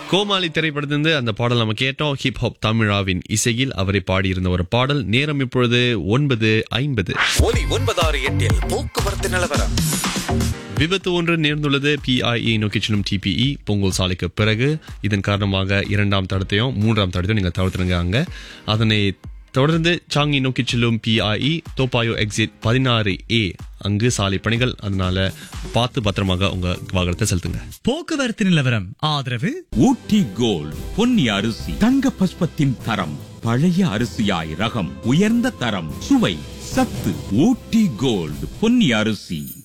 கோமாளி திரைப்படத்திலிருந்து அந்த பாடல் நம்ம கேட்டோம் ஹிப் ஹாப் தமிழாவின் இசையில் அவரை பாடியிருந்த ஒரு பாடல் நேரம் இப்பொழுது ஒன்பது ஐம்பது ஒலி ஒன்பதாறு எட்டில் போக்குவரத்து நிலவரம் விபத்து ஒன்று நேர்ந்துள்ளது பிஐஇ நோக்கி செல்லும் டிபிஇ பொங்கல் சாலைக்கு பிறகு இதன் காரணமாக இரண்டாம் தடத்தையும் மூன்றாம் தடத்தையும் நீங்கள் தவிர்த்துருங்க அங்க அதனை தொடர்ந்து சாங்கி நோக்கி செல்லும் பிஐஇ தோப்பாயோ எக்ஸிட் பதினாறு ஏ அங்கு சாலை பணிகள் அதனால பார்த்து பத்திரமாக உங்க வாகனத்தை செலுத்துங்க போக்குவரத்து நிலவரம் ஆதரவு ஊட்டி கோல்ட் பொன்னி அரிசி தங்க பஸ்பத்தின் தரம் பழைய அரிசியாய் ரகம் உயர்ந்த தரம் சுவை சத்து ஊட்டி கோல்ட் பொன்னி அரிசி